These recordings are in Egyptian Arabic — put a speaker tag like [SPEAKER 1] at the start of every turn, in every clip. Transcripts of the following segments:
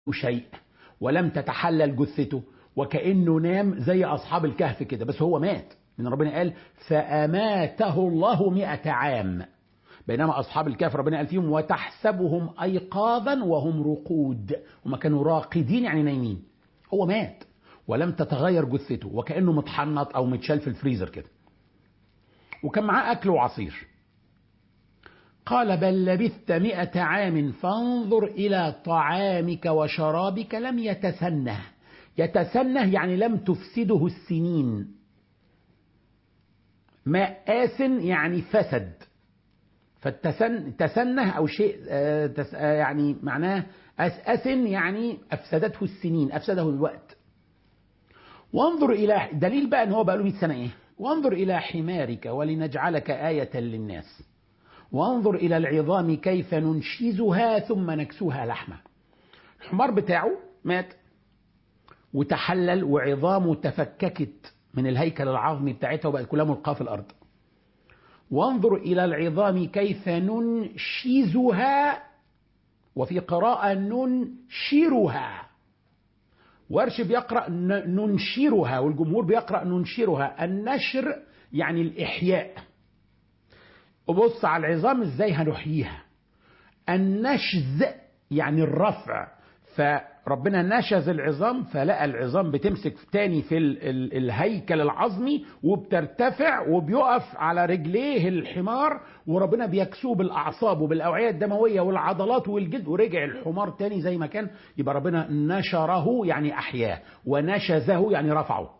[SPEAKER 1] شيء ولم تتحلل جثته وكأنه نام زي أصحاب الكهف كده بس هو مات من ربنا قال فأماته الله مئة عام بينما أصحاب الكهف ربنا قال فيهم وتحسبهم أيقاظا وهم رقود هم كانوا راقدين يعني نايمين هو مات ولم تتغير جثته وكأنه متحنط أو متشال في الفريزر كده وكان معاه أكل وعصير قال بل لبثت مئة عام فانظر إلى طعامك وشرابك لم يتسنه يتسنه يعني لم تفسده السنين ماء آسن يعني فسد فالتسن تسنه أو شيء آه تس آه يعني معناه أسن يعني أفسدته السنين أفسده الوقت وانظر إلى دليل بقى أن هو بقى له 100 سنة إيه وانظر إلى حمارك ولنجعلك آية للناس وانظر إلى العظام كيف ننشزها ثم نكسوها لحمة الحمار بتاعه مات وتحلل وعظامه تفككت من الهيكل العظمي بتاعتها وبقت كلها ملقاة في الأرض وانظر إلى العظام كيف ننشزها وفي قراءة ننشرها ورش بيقرأ ننشرها والجمهور بيقرأ ننشرها النشر يعني الإحياء وبص على العظام ازاي هنحييها النشز يعني الرفع فربنا نشز العظام فلقى العظام بتمسك تاني في ال ال الهيكل العظمي وبترتفع وبيقف على رجليه الحمار وربنا بيكسوه بالاعصاب وبالاوعيه الدمويه والعضلات والجلد ورجع الحمار تاني زي ما كان يبقى ربنا نشره يعني احياه ونشزه يعني رفعه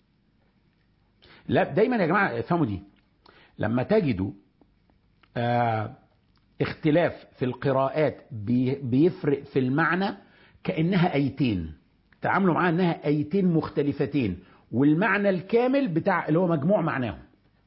[SPEAKER 1] لا دايما يا جماعه افهموا دي لما تجدوا آه اختلاف في القراءات بي بيفرق في المعنى كأنها آيتين تعاملوا معاها أنها آيتين مختلفتين والمعنى الكامل بتاع اللي هو مجموع معناهم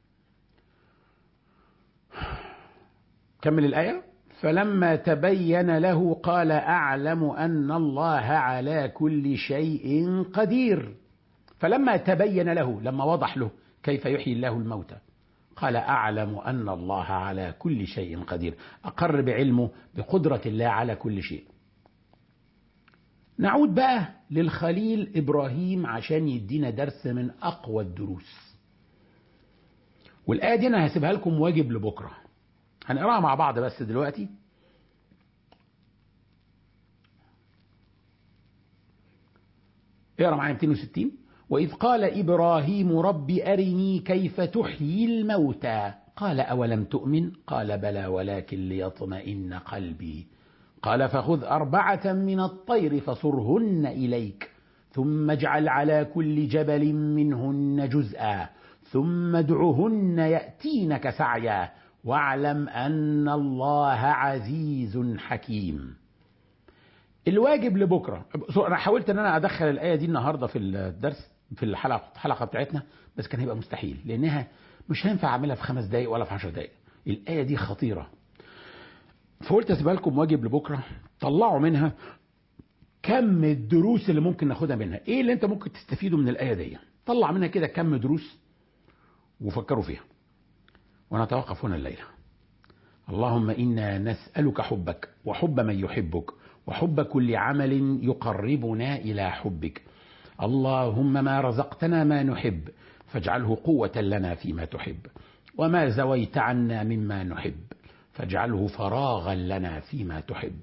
[SPEAKER 1] كمل الآية فلما تبين له قال أعلم أن الله على كل شيء قدير فلما تبين له لما وضح له كيف يحيي الله الموتى قال أعلم أن الله على كل شيء قدير أقر بعلمه بقدرة الله على كل شيء نعود بقى للخليل إبراهيم عشان يدينا درس من أقوى الدروس والآية دي أنا هسيبها لكم واجب لبكرة هنقراها مع بعض بس دلوقتي اقرا معايا 260 وإذ قال إبراهيم رب أرني كيف تحيي الموتى قال أولم تؤمن قال بلى ولكن ليطمئن قلبي قال فخذ أربعة من الطير فصرهن إليك ثم اجعل على كل جبل منهن جزءا ثم ادعهن يأتينك سعيا واعلم أن الله عزيز حكيم الواجب لبكرة أنا حاولت أن أنا أدخل الآية دي النهاردة في الدرس في الحلقة الحلقة بتاعتنا بس كان هيبقى مستحيل لأنها مش هينفع أعملها في خمس دقايق ولا في عشر دقايق الآية دي خطيرة فقلت اسيبها لكم واجب لبكره طلعوا منها كم الدروس اللي ممكن ناخدها منها ايه اللي انت ممكن تستفيده من الايه دي طلع منها كده كم دروس وفكروا فيها ونتوقف هنا الليله اللهم انا نسالك حبك وحب من يحبك وحب كل عمل يقربنا الى حبك اللهم ما رزقتنا ما نحب فاجعله قوه لنا فيما تحب وما زويت عنا مما نحب فاجعله فراغا لنا فيما تحب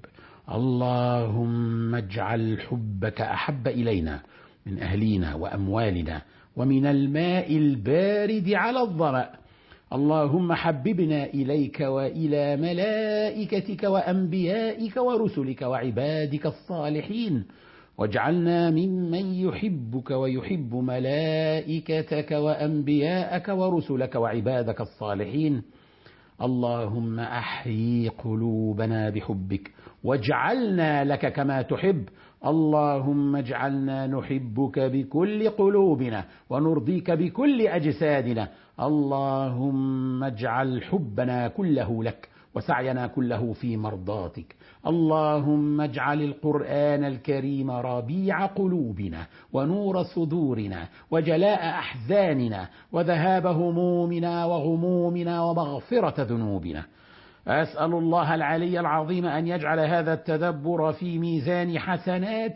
[SPEAKER 1] اللهم اجعل حبك احب الينا من اهلينا واموالنا ومن الماء البارد على الظما اللهم حببنا اليك والى ملائكتك وانبيائك ورسلك وعبادك الصالحين واجعلنا ممن يحبك ويحب ملائكتك وانبياءك ورسلك وعبادك الصالحين اللهم احيي قلوبنا بحبك واجعلنا لك كما تحب اللهم اجعلنا نحبك بكل قلوبنا ونرضيك بكل اجسادنا اللهم اجعل حبنا كله لك وسعينا كله في مرضاتك اللهم اجعل القران الكريم ربيع قلوبنا ونور صدورنا وجلاء احزاننا وذهاب همومنا وغمومنا ومغفره ذنوبنا اسال الله العلي العظيم ان يجعل هذا التدبر في ميزان حسنات